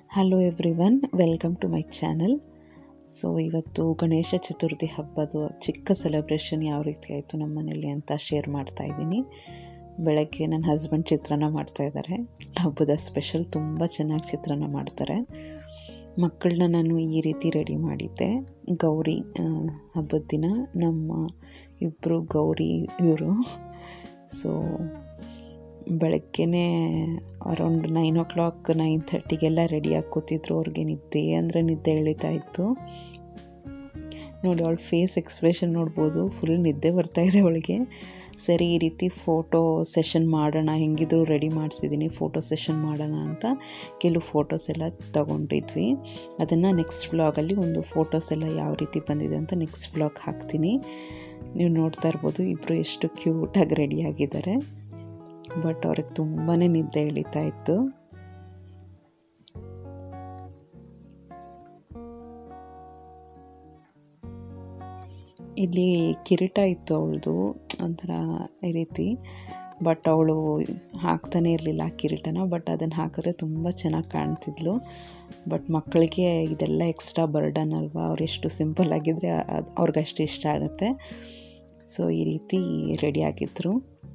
hello everyone welcome to my channel so ಇವತ್ತು ಗಣೇಶ ಚತುರ್ಥಿ ಹಬ್ಬದ ಚಿಕ್ಕ ಸೆಲೆಬ್ರೇಷನ್ ಯಾವ ರೀತಿ ಆಯಿತು ನಮ್ಮ ಮನೇಲಿ ಅಂತ ಶೇರ್ ಮಾಡ್ತಾ ಇದ್ದೀನಿ ಬೆಳಗ್ಗೆ ನನ್ನ ಹಸ್ಬೆಂಡ್ ಚಿತ್ರಾನ್ನ ಮಾಡ್ತಾ ಇದ್ದಾರೆ ಹಬ್ಬದ ಸ್ಪೆಷಲ್ ತುಂಬ ಚೆನ್ನಾಗಿ ಚಿತ್ರಾನ್ನ ಮಾಡ್ತಾರೆ ಮಕ್ಕಳನ್ನ ನಾನು ಈ ರೀತಿ ರೆಡಿ ಮಾಡಿದ್ದೆ ಗೌರಿ ಆ, ಹಬ್ಬದ ದಿನ ನಮ್ಮ ಇಬ್ಬರು ಗೌರಿ ಇವರು ಸೊ ಬೆಳಗ್ಗೆನೇ around nine o'clock nine ಥರ್ಟಿಗೆಲ್ಲ ರೆಡಿಯಾಗಿ ಕೂತಿದ್ರು ಅವ್ರಿಗೆ ನಿದ್ದೆ ಅಂದರೆ ನಿದ್ದೆ ಎಳಿತಾ ಇತ್ತು ನೋಡಿ ಅವಳ ಫೇಸ್ ಎಕ್ಸ್ಪ್ರೆಷನ್ ನೋಡ್ಬೋದು ಫುಲ್ ನಿದ್ದೆ ಬರ್ತಾ ಇದೆ ಅವಳಿಗೆ ಸರಿ ಈ ರೀತಿ ಫೋಟೋ ಸೆಷನ್ ಮಾಡೋಣ ಹೆಂಗಿದ್ರು ರೆಡಿ ಮಾಡಿಸಿದ್ದೀನಿ ಫೋಟೋ ಸೆಷನ್ ಮಾಡೋಣ ಅಂತ ಕೆಲವು ಫೋಟೋಸ್ ಎಲ್ಲ ತಗೊಂಡಿದ್ವಿ ಅದನ್ನು ನೆಕ್ಸ್ಟ್ ವ್ಲಾಗಲ್ಲಿ ಒಂದು ಫೋಟೋಸ್ ಎಲ್ಲ ಯಾವ ರೀತಿ ಬಂದಿದೆ ಅಂತ ನೆಕ್ಸ್ಟ್ ವ್ಲಾಗ್ ಹಾಕ್ತೀನಿ ನೀವು ನೋಡ್ತಾ ಇರ್ಬೋದು ಇಬ್ಬರು ಎಷ್ಟು ಕ್ಯೂಟಾಗಿ ರೆಡಿಯಾಗಿದ್ದಾರೆ ಬಟ್ ಅವ್ರಿಗೆ ತುಂಬಾ ನಿದ್ದೆ ಎಳಿತಾ ಇತ್ತು ಇಲ್ಲಿ ಕಿರೀಟ ಇತ್ತು ಅವಳದು ಒಂಥರ ಈ ರೀತಿ ಬಟ್ ಅವಳು ಹಾಕ್ತಾನೆ ಇರಲಿಲ್ಲ ಆ ಕಿರೀಟನ ಬಟ್ ಅದನ್ನು ಹಾಕಿದ್ರೆ ತುಂಬ ಚೆನ್ನಾಗಿ ಕಾಣ್ತಿದ್ಲು ಬಟ್ ಮಕ್ಕಳಿಗೆ ಇದೆಲ್ಲ ಎಕ್ಸ್ಟ್ರಾ ಬರ್ಡನ್ ಅಲ್ವಾ ಅವ್ರು ಎಷ್ಟು ಸಿಂಪಲ್ ಆಗಿದ್ದರೆ ಅದು ಅವ್ರಿಗಷ್ಟು ಇಷ್ಟ ಆಗುತ್ತೆ ಸೊ ಈ ರೀತಿ ರೆಡಿ ಆಗಿದ್ರು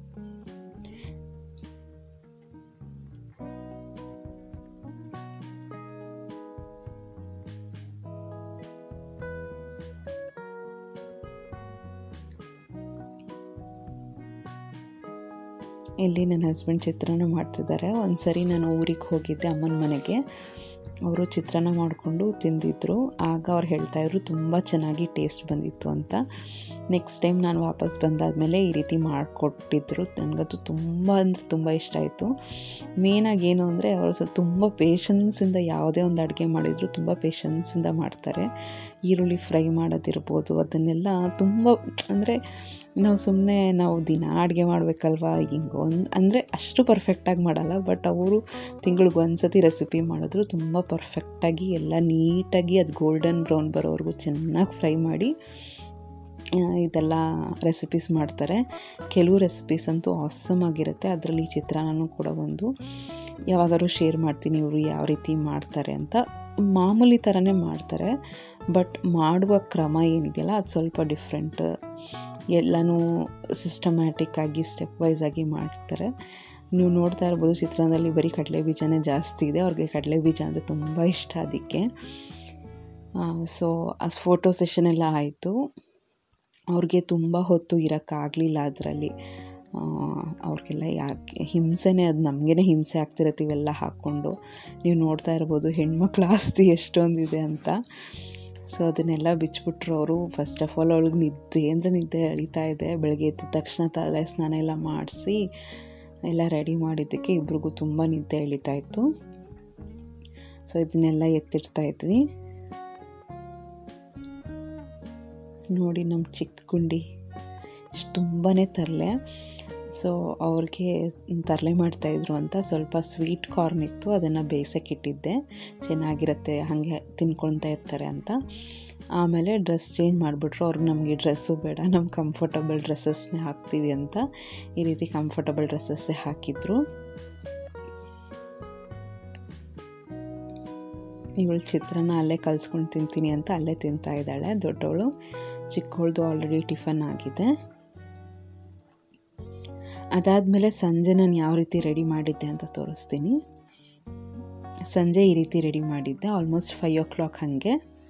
ಇಲ್ಲಿ ನನ್ನ ಹಸ್ಬೆಂಡ್ ಚಿತ್ರಾನ್ನ ಮಾಡ್ತಿದ್ದಾರೆ ಒಂದು ಸರಿ ನಾನು ಊರಿಗೆ ಹೋಗಿದ್ದೆ ಅಮ್ಮನ ಮನೆಗೆ ಅವರು ಚಿತ್ರಾನ್ನ ಮಾಡಿಕೊಂಡು ತಿಂದಿದ್ರು ಆಗ ಅವ್ರು ಹೇಳ್ತಾಯಿದ್ರು ತುಂಬ ಚೆನ್ನಾಗಿ ಟೇಸ್ಟ್ ಬಂದಿತ್ತು ಅಂತ ನೆಕ್ಸ್ಟ್ ಟೈಮ್ ನಾನು ವಾಪಸ್ ಬಂದಾದಮೇಲೆ ಈ ರೀತಿ ಮಾಡಿಕೊಟ್ಟಿದ್ರು ನನಗದು ತುಂಬ ಅಂದರೆ ತುಂಬ ಇಷ್ಟ ಆಯಿತು ಮೇನಾಗಿ ಏನು ಅಂದರೆ ಅವರು ಸ್ವಲ್ಪ ತುಂಬ ಪೇಷನ್ಸಿಂದ ಯಾವುದೇ ಒಂದು ಅಡುಗೆ ಮಾಡಿದರೂ ತುಂಬ ಪೇಷನ್ಸಿಂದ ಮಾಡ್ತಾರೆ ಈರುಳ್ಳಿ ಫ್ರೈ ಮಾಡೋದಿರ್ಬೋದು ಅದನ್ನೆಲ್ಲ ತುಂಬ ಅಂದರೆ ನಾವು ಸುಮ್ಮನೆ ನಾವು ದಿನ ಅಡುಗೆ ಮಾಡಬೇಕಲ್ವಾ ಹಿಂಗೆ ಒಂದು ಅಂದರೆ ಅಷ್ಟು ಪರ್ಫೆಕ್ಟಾಗಿ ಮಾಡಲ್ಲ ಬಟ್ ಅವರು ತಿಂಗಳಿಗೆ ಒಂದು ಸತಿ ರೆಸಿಪಿ ಮಾಡಿದ್ರು ತುಂಬ ಪರ್ಫೆಕ್ಟಾಗಿ ಎಲ್ಲ ನೀಟಾಗಿ ಅದು ಗೋಲ್ಡನ್ ಬ್ರೌನ್ ಬರೋವರೆಗೂ ಚೆನ್ನಾಗಿ ಫ್ರೈ ಮಾಡಿ ಆ, ಇದೆಲ್ಲ ರೆಸಿಪೀಸ್ ಮಾಡ್ತಾರೆ ಕೆಲವು ರೆಸಿಪೀಸ್ ಅಂತೂ ಆಸಮ್ ಆಗಿರುತ್ತೆ ಅದರಲ್ಲಿ ಈ ಚಿತ್ರಾನ್ನನೂ ಕೂಡ ಒಂದು ಯಾವಾಗಾದ್ರೂ ಶೇರ್ ಮಾಡ್ತೀನಿ ಇವರು ಯಾವ ರೀತಿ ಮಾಡ್ತಾರೆ ಅಂತ ಮಾಮೂಲಿ ಥರನೇ ಮಾಡ್ತಾರೆ ಬಟ್ ಮಾಡುವ ಕ್ರಮ ಏನಿದೆಯಲ್ಲ ಅದು ಸ್ವಲ್ಪ ಡಿಫ್ರೆಂಟ್ ಎಲ್ಲನೂ ಸಿಸ್ಟಮ್ಯಾಟಿಕ್ ಆಗಿ ಸ್ಟೆಪ್ ವೈಸ್ ಆಗಿ ಮಾಡ್ತಾರೆ ನೀವು ನೋಡ್ತಾ ಇರ್ಬೋದು ಚಿತ್ರಾನ್ನದಲ್ಲಿ ಬರೀ ಕಡಲೆ ಬೀಜನೇ ಜಾಸ್ತಿ ಇದೆ ಅವ್ರಿಗೆ ಕಡಲೆ ಬೀಜ ಅಂದರೆ ತುಂಬ ಇಷ್ಟ ಅದಕ್ಕೆ ಸೊ ಆ ಫೋಟೋ ಸೆಷನ್ ಎಲ್ಲ ಆಯಿತು ಅವ್ರಿಗೆ ತುಂಬ ಹೊತ್ತು ಇರೋಕ್ಕಾಗಲಿಲ್ಲ ಅದರಲ್ಲಿ ಅವ್ರಿಗೆಲ್ಲ ಯಾಕೆ ಹಿಂಸೆನೇ ಅದು ನಮಗೇ ಹಿಂಸೆ ಆಗ್ತಿರತ್ತೆ ಇವೆಲ್ಲ ಹಾಕ್ಕೊಂಡು ನೀವು ನೋಡ್ತಾ ಇರ್ಬೋದು ಹೆಣ್ಮಕ್ಳು ಆಸ್ತಿ ಎಷ್ಟೊಂದಿದೆ ಅಂತ ಸೊ ಅದನ್ನೆಲ್ಲ ಬಿಚ್ಬಿಟ್ರು ಅವರು ಫಸ್ಟ್ ಆಫ್ ಆಲ್ ಅವಳಿಗೆ ನಿದ್ದೆ ಅಂದರೆ ನಿದ್ದೆ ಎಳಿತಾ ಇದೆ ಬೆಳಗ್ಗೆ ಎದ್ದ ತಕ್ಷಣ ತಲೆ ಸ್ನಾನ ಎಲ್ಲ ಮಾಡಿಸಿ ಎಲ್ಲ ರೆಡಿ ಮಾಡಿದ್ದಕ್ಕೆ ಇಬ್ರಿಗೂ ತುಂಬ ನಿದ್ದೆ ಎಳಿತಾ ಇತ್ತು ಸೊ ಇದನ್ನೆಲ್ಲ ಎತ್ತಿಡ್ತಾ ಇದ್ವಿ ನೋಡಿ ನಮ್ಮ ಚಿಕ್ಕ ಗುಂಡಿ ತುಂಬಾ ತರಲೆ ಸೊ ಅವ್ರಿಗೆ ತರಲೆ ಮಾಡ್ತಾಯಿದ್ರು ಅಂತ ಸ್ವಲ್ಪ ಸ್ವೀಟ್ ಕಾರ್ನ್ ಇತ್ತು ಅದನ್ನು ಬೇಯಿಸೋಕೆ ಇಟ್ಟಿದ್ದೆ ಚೆನ್ನಾಗಿರುತ್ತೆ ಹಾಗೆ ತಿನ್ಕೊಳ್ತಾ ಇರ್ತಾರೆ ಅಂತ ಆಮೇಲೆ ಡ್ರೆಸ್ ಚೇಂಜ್ ಮಾಡಿಬಿಟ್ರು ಅವ್ರಿಗೆ ನಮಗೆ ಡ್ರೆಸ್ಸು ಬೇಡ ನಮ್ಮ ಕಂಫರ್ಟಬಲ್ ಡ್ರೆಸ್ಸಸ್ನೇ ಹಾಕ್ತೀವಿ ಅಂತ ಈ ರೀತಿ ಕಂಫರ್ಟಬಲ್ ಡ್ರೆಸ್ಸಸ್ಸೇ ಹಾಕಿದ್ರು ಇವಳು ಚಿತ್ರಾನ್ನ ಅಲ್ಲೇ ಕಲ್ಸ್ಕೊಂಡು ತಿಂತೀನಿ ಅಂತ ಅಲ್ಲೇ ತಿಂತಾ ಇದ್ದಾಳೆ ದೊಡ್ಡವಳು ಚಿಕ್ಕವಳ್ದು ಆಲ್ರೆಡಿ ಟಿಫನ್ ಆಗಿದೆ ಅದಾದಮೇಲೆ ಸಂಜೆ ನಾನು ಯಾವ ರೀತಿ ರೆಡಿ ಮಾಡಿದ್ದೆ ಅಂತ ತೋರಿಸ್ತೀನಿ ಸಂಜೆ ಈ ರೀತಿ ರೆಡಿ ಮಾಡಿದ್ದೆ ಆಲ್ಮೋಸ್ಟ್ ಫೈವ್ ಓ ಕ್ಲಾಕ್ ಹಾಗೆ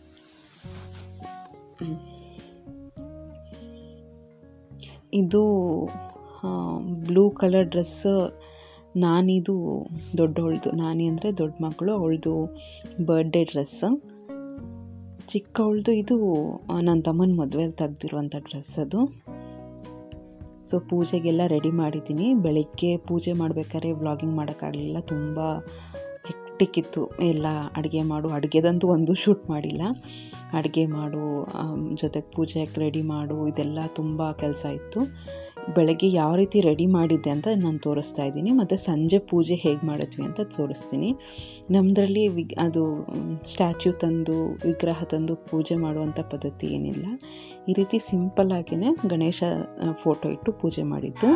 ಇದು ಬ್ಲೂ ಕಲರ್ ಡ್ರೆಸ್ ನಾನಿದು ದೊಡ್ಡವಳ್ದು ನಾನಿ ಅಂದರೆ ದೊಡ್ಡ ಮಗಳು ಅವಳದು ಬರ್ಡೇ ಡ್ರೆಸ್ ಚಿಕ್ಕವಳ್ದು ಇದು ನನ್ನ ತಮ್ಮನ ಮದುವೆಯಲ್ಲಿ ತೆಗ್ದಿರುವಂಥ ಡ್ರೆಸ್ ಅದು ಸೊ ಪೂಜೆಗೆಲ್ಲ ರೆಡಿ ಮಾಡಿದ್ದೀನಿ ಬೆಳಗ್ಗೆ ಪೂಜೆ ಮಾಡಬೇಕಾದ್ರೆ ವ್ಲಾಗಿಂಗ್ ಮಾಡೋಕ್ಕಾಗಲಿಲ್ಲ ತುಂಬ ಹೆಕ್ಟಿಕ್ ಇತ್ತು ಎಲ್ಲ ಅಡುಗೆ ಮಾಡು ಅಡುಗೆದಂತೂ ಒಂದು ಶೂಟ್ ಮಾಡಿಲ್ಲ ಅಡುಗೆ ಮಾಡು ಜೊತೆಗೆ ಪೂಜೆಗೆ ರೆಡಿ ಮಾಡು ಇದೆಲ್ಲ ತುಂಬ ಕೆಲಸ ಇತ್ತು ಬೆಳಗ್ಗೆ ಯಾವ ರೀತಿ ರೆಡಿ ಮಾಡಿದ್ದೆ ಅಂತ ನಾನು ತೋರಿಸ್ತಾ ಇದ್ದೀನಿ ಮತ್ತು ಸಂಜೆ ಪೂಜೆ ಹೇಗೆ ಮಾಡಿದ್ವಿ ಅಂತ ತೋರಿಸ್ತೀನಿ ನಮ್ಮದ್ರಲ್ಲಿ ವಿಗ್ ಅದು ಸ್ಟ್ಯಾಚ್ಯೂ ತಂದು ವಿಗ್ರಹ ತಂದು ಪೂಜೆ ಮಾಡುವಂಥ ಪದ್ಧತಿ ಏನಿಲ್ಲ ಈ ರೀತಿ ಸಿಂಪಲ್ ಆಗಿಯೇ ಗಣೇಶ ಫೋಟೋ ಇಟ್ಟು ಪೂಜೆ ಮಾಡಿದ್ದು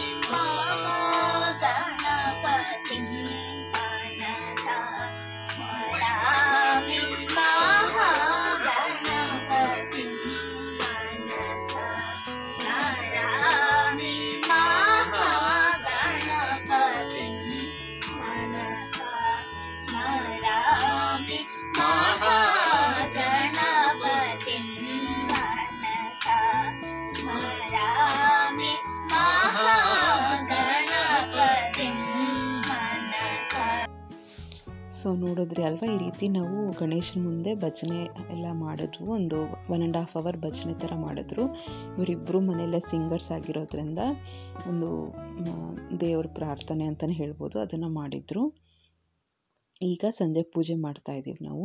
ಗಣಪತಿ ಮನಸ ಸ್ಮರ ಸೊ ನೋಡಿದ್ರಿ ಅಲ್ವಾ ಈ ರೀತಿ ನಾವು ಗಣೇಶನ ಮುಂದೆ ಭಜನೆ ಎಲ್ಲ ಮಾಡಿದ್ವು ಒಂದು ಒನ್ ಆ್ಯಂಡ್ ಹಾಫ್ ಅವರ್ ಭಜನೆ ಥರ ಮಾಡಿದ್ರು ಇವರಿಬ್ಬರು ಮನೆಯಲ್ಲೇ ಸಿಂಗರ್ಸ್ ಆಗಿರೋದ್ರಿಂದ ಒಂದು ದೇವ್ರ ಪ್ರಾರ್ಥನೆ ಅಂತಲೇ ಹೇಳ್ಬೋದು ಅದನ್ನು ಮಾಡಿದರು ಈಗ ಸಂಜೆ ಪೂಜೆ ಮಾಡ್ತಾ ಇದ್ದೀವಿ ನಾವು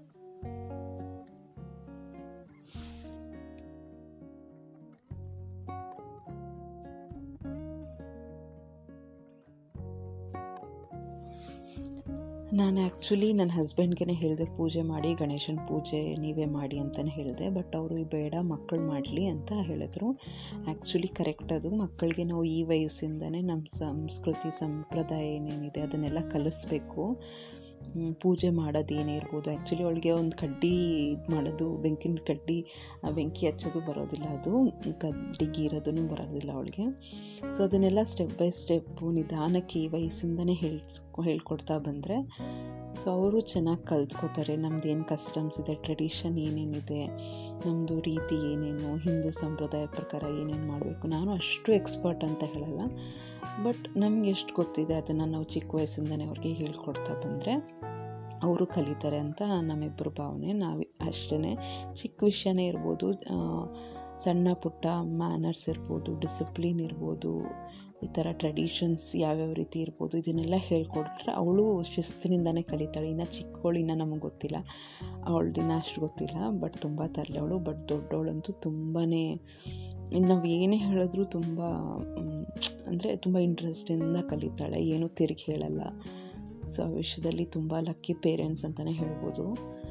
ನಾನು ಆ್ಯಕ್ಚುಲಿ ನನ್ನ ಹಸ್ಬೆಂಡ್ಗೆ ಹೇಳಿದೆ ಪೂಜೆ ಮಾಡಿ ಗಣೇಶನ ಪೂಜೆ ನೀವೇ ಮಾಡಿ ಅಂತಲೇ ಹೇಳಿದೆ ಬಟ್ ಅವರು ಬೇಡ ಮಕ್ಕಳು ಮಾಡಲಿ ಅಂತ ಹೇಳಿದ್ರು ಆ್ಯಕ್ಚುಲಿ ಕರೆಕ್ಟ್ ಅದು ಮಕ್ಕಳಿಗೆ ನಾವು ಈ ವಯಸ್ಸಿಂದನೇ ನಮ್ಮ ಸಂಸ್ಕೃತಿ ಸಂಪ್ರದಾಯ ಏನೇನಿದೆ ಅದನ್ನೆಲ್ಲ ಕಲಿಸ್ಬೇಕು ಪೂಜೆ ಮಾಡೋದು ಏನೇ ಇರ್ಬೋದು ಆ್ಯಕ್ಚುಲಿ ಅವಳಿಗೆ ಒಂದು ಕಡ್ಡಿ ಇದು ಮಾಡೋದು ಬೆಂಕಿನ ಕಡ್ಡಿ ಬೆಂಕಿ ಹಚ್ಚೋದು ಬರೋದಿಲ್ಲ ಅದು ಕಡ್ಡಿ ಗೀರೋದೂ ಬರೋದಿಲ್ಲ ಅವಳಿಗೆ ಸೊ ಅದನ್ನೆಲ್ಲ ಸ್ಟೆಪ್ ಬೈ ಸ್ಟೆಪ್ಪು ನಿಧಾನಕ್ಕೆ ಈ ವಯಸ್ಸಿಂದನೇ ಹೇಳ್ಸ್ಕೊ ಹೇಳ್ಕೊಡ್ತಾ ಬಂದರೆ ಸೊ ಅವರು ಚೆನ್ನಾಗಿ ಕಲ್ತ್ಕೋತಾರೆ ನಮ್ದು ಏನು ಕಸ್ಟಮ್ಸ್ ಇದೆ ಟ್ರೆಡಿಷನ್ ಏನೇನಿದೆ ನಮ್ಮದು ರೀತಿ ಏನೇನು ಹಿಂದೂ ಸಂಪ್ರದಾಯ ಪ್ರಕಾರ ಏನೇನು ಮಾಡಬೇಕು ನಾನು ಅಷ್ಟು ಎಕ್ಸ್ಪರ್ಟ್ ಅಂತ ಹೇಳಲ್ಲ ಬಟ್ ನಮ್ಗೆ ಎಷ್ಟು ಗೊತ್ತಿದೆ ಅದನ್ನು ನಾವು ಚಿಕ್ಕ ವಯಸ್ಸಿಂದನೇ ಅವ್ರಿಗೆ ಹೇಳ್ಕೊಡ್ತಾ ಬಂದರೆ ಅವರು ಕಲಿತಾರೆ ಅಂತ ನಮ್ಮಿಬ್ಬರು ಭಾವನೆ ನಾವು ಅಷ್ಟೇ ಚಿಕ್ಕ ವಿಷಯನೇ ಇರ್ಬೋದು ಸಣ್ಣ ಪುಟ್ಟ ಮ್ಯಾನರ್ಸ್ ಇರ್ಬೋದು ಡಿಸಿಪ್ಲಿನ್ ಇರ್ಬೋದು ಈ ಥರ ಟ್ರೆಡಿಷನ್ಸ್ ಯಾವ್ಯಾವ ರೀತಿ ಇರ್ಬೋದು ಇದನ್ನೆಲ್ಲ ಹೇಳ್ಕೊಟ್ರೆ ಅವಳು ಶಿಸ್ತಿನಿಂದನೇ ಕಲಿತಾಳೆ ಇನ್ನು ಚಿಕ್ಕವಳು ಇನ್ನೂ ನಮಗೆ ಗೊತ್ತಿಲ್ಲ ಅವಳ ದಿನ ಅಷ್ಟು ಗೊತ್ತಿಲ್ಲ ಬಟ್ ತುಂಬ ತರಲೆ ಅವಳು ಬಟ್ ದೊಡ್ಡವಳಂತೂ ತುಂಬಾ ನಾವು ಏನೇ ಹೇಳಿದ್ರು ತುಂಬ ಅಂದರೆ ತುಂಬ ಇಂಟ್ರೆಸ್ಟಿಂದ ಕಲಿತಾಳೆ ಏನೂ ತಿರುಗಿ ಹೇಳಲ್ಲ ಸೊ ಆ ವಿಷಯದಲ್ಲಿ ತುಂಬ ಲಕ್ಕಿ ಪೇರೆಂಟ್ಸ್ ಅಂತಲೇ ಹೇಳ್ಬೋದು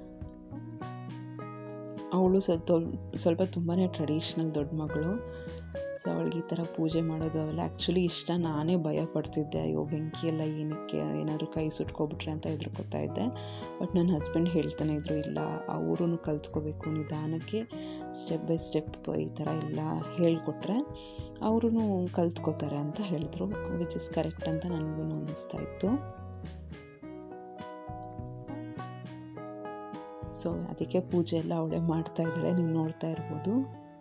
ಅವಳು ಸ್ವಲ್ಪ ಸ್ವಲ್ಪ ತುಂಬಾ ಟ್ರೆಡಿಷ್ನಲ್ ದೊಡ್ಡ ಮಗಳು ಸೊ ಅವಳಿಗೆ ಈ ಥರ ಪೂಜೆ ಮಾಡೋದು ಅವೆಲ್ಲ ಆ್ಯಕ್ಚುಲಿ ಇಷ್ಟ ನಾನೇ ಭಯ ಪಡ್ತಿದ್ದೆ ಅಯ್ಯೋ ಬೆಂಕಿ ಎಲ್ಲ ಏನಕ್ಕೆ ಏನಾದರೂ ಕೈ ಸುಟ್ಕೊಬಿಟ್ರೆ ಅಂತ ಹೆದರ್ಕೋತಾ ಇದ್ದೆ ಬಟ್ ನನ್ನ ಹಸ್ಬೆಂಡ್ ಹೇಳ್ತಾನೆ ಇದ್ರು ಇಲ್ಲ ಅವರು ಕಲ್ತ್ಕೋಬೇಕು ನಿಧಾನಕ್ಕೆ ಸ್ಟೆಪ್ ಬೈ ಸ್ಟೆಪ್ ಈ ಥರ ಎಲ್ಲ ಹೇಳಿಕೊಟ್ರೆ ಅವರು ಕಲ್ತ್ಕೋತಾರೆ ಅಂತ ಹೇಳಿದ್ರು ವಿಚ್ ಇಸ್ ಕರೆಕ್ಟ್ ಅಂತ ನನಗೂ ಅನ್ನಿಸ್ತಾ ಇತ್ತು ಸೊ ಅದಕ್ಕೆ ಪೂಜೆ ಎಲ್ಲ ಅವಳೇ ಮಾಡ್ತಾ ಇದ್ದಾಳೆ ನೀವು ನೋಡ್ತಾ ಇರ್ಬೋದು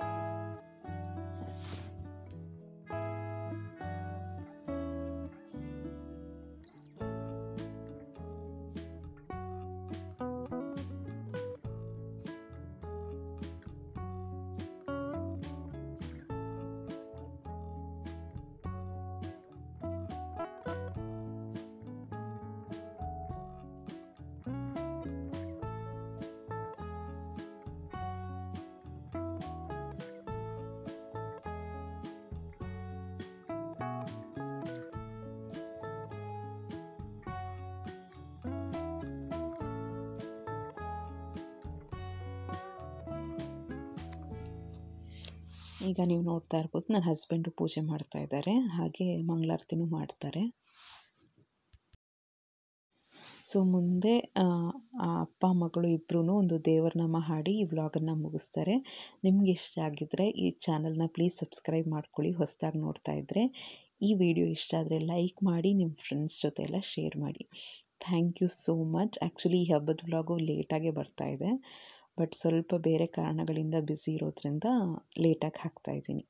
ಈಗ ನೀವು ನೋಡ್ತಾ ಇರ್ಬೋದು ನನ್ನ ಹಸ್ಬೆಂಡು ಪೂಜೆ ಮಾಡ್ತಾ ಇದ್ದಾರೆ ಹಾಗೆ ಮಂಗಳಾರತಿನೂ ಮಾಡ್ತಾರೆ ಸೊ ಮುಂದೆ ಆ ಅಪ್ಪ ಮಗಳು ಇಬ್ಬರೂ ಒಂದು ದೇವರನಾಮ ಹಾಡಿ ಈ ವ್ಲಾಗನ್ನು ಮುಗಿಸ್ತಾರೆ ನಿಮ್ಗೆ ಇಷ್ಟ ಆಗಿದ್ದರೆ ಈ ಚಾನಲ್ನ ಪ್ಲೀಸ್ ಸಬ್ಸ್ಕ್ರೈಬ್ ಮಾಡ್ಕೊಳ್ಳಿ ಹೊಸದಾಗಿ ನೋಡ್ತಾ ಇದ್ದರೆ ಈ ವಿಡಿಯೋ ಇಷ್ಟ ಆದರೆ ಲೈಕ್ ಮಾಡಿ ನಿಮ್ಮ ಫ್ರೆಂಡ್ಸ್ ಜೊತೆ ಎಲ್ಲ ಶೇರ್ ಮಾಡಿ thank you so much actually ಈ ಹಬ್ಬದ ವ್ಲಾಗು ಲೇಟಾಗೆ ಬರ್ತಾ ಇದೆ ಬಟ್ ಸ್ವಲ್ಪ ಬೇರೆ ಕಾರಣಗಳಿಂದ ಬ್ಯುಸಿ ಇರೋದ್ರಿಂದ ಲೇಟಾಗಿ ಹಾಕ್ತಾ ಇದ್ದೀನಿ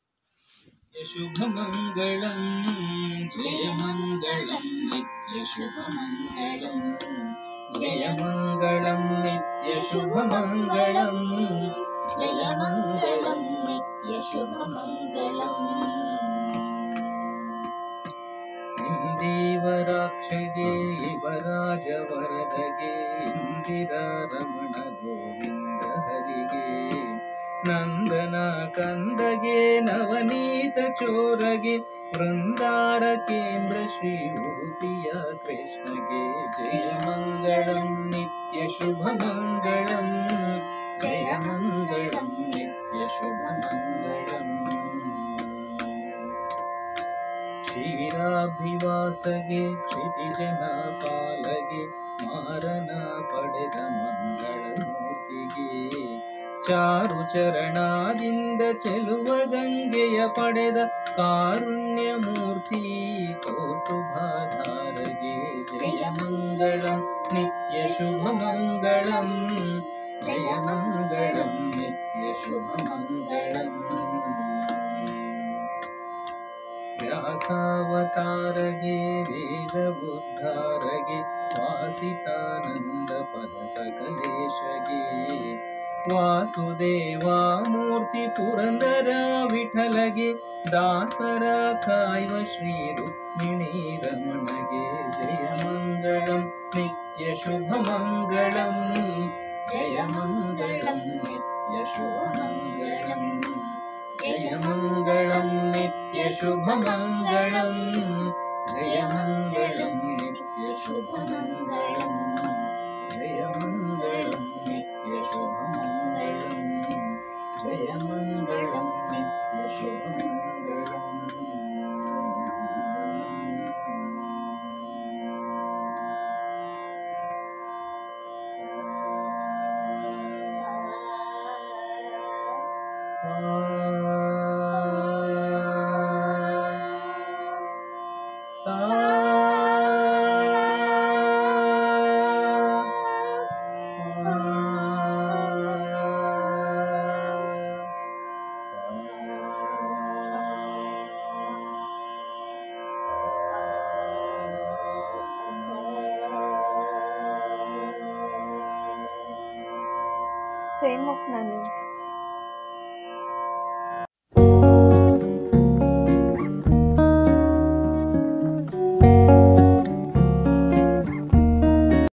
शुभमङ्गलं जयमङ्गलं नित्यशुभमङ्गलं जयमङ्गलं नित्यशुभमङ्गलं जयमङ्गलं नित्यशुभमङ्गलम् ಇಂದೀವರಾಕ್ಷಗೆ ಇವರಾಜವರದಗೆ ಇಂದಿರಾ ರಮಣ ಗೋವಿಂದ ಹರಿಗೆ ನಂದನ ಕಂದಗೆ ನವನೀತ ಚೋರಗೆ ವೃಂದಾರ ಕೇಂದ್ರ ಶ್ರೀ ಉಡುಪಿಯ ಕೃಷ್ಣಗೆ ಜಯ ಮಂಗಳಂ ನಿತ್ಯ ಶುಭ ಮಂಗಳಂ ಜಯ ಮಂಗಳಂ ನಿತ್ಯ ಶುಭ ಮಂಗಳಂ ಕ್ಷೀರಾಭಿವಾಸಗೆ ಕ್ಷಿತಿಜನ ಪಾಲಗೆ ಮಾರನ ಪಡೆದ ಮಂಗಳ ಮೂರ್ತಿಗೆ ಚಾರು ಚರಣಾದಿಂದ ಚೆಲುವ ಗಂಗೆಯ ಪಡೆದ ಕಾರುಣ್ಯ ಮೂರ್ತಿ ಕೌಸ್ತುಭಾಧಾರಗೆ ಜಯ ಮಂಗಳಂ ನಿತ್ಯ ಶುಭ ಮಂಗಳಂ ಜಯ ಮಂಗಳಂ ನಿತ್ಯ ಶುಭ ಮಂಗಳಂ ವ್ಯಾಸಾವತಾರಗೆ ವೇದ ಉದ್ಧಾರಗೆ ವಾಸಿತಾನಂದ ಪದ ಸಕಲೇಶಗೆ ವಾಸುದೇವ ಮೂರ್ತಿ ಪುರಂದರ ವಿಠಲಗೆ ದಾಸರ ಕಾಯುವ ಶ್ರೀ ರುಕ್ಮಿಣಿ ರಮಣಗೆ ಜಯ ಮಂಗಳಂ ನಿತ್ಯ ಶುಭ ಮಂಗಳಂ ಜಯ ಮಂಗಳಂ ನಿತ್ಯ ಶುಭ ಮಂಗಳಂ ಜಯ ಮಂಗಳಂ ನಿತ್ಯ ಶುಭ ಮಂಗಳಂ ಜಯ ಮಂಗಳಂ ನಿತ್ಯ ಶುಭ ಮಂಗಳಂ ಜಯ ಮಂಗಳಂ ನಿತ್ಯ ಶುಭ ಮಂಗಳಂ ಜಯ ಮಂಗಳಂ ನಿತ್ಯ ಶುಭ ಮಂಗಳಂ ಚೈನ್ ಮುಕ್ ನಾನು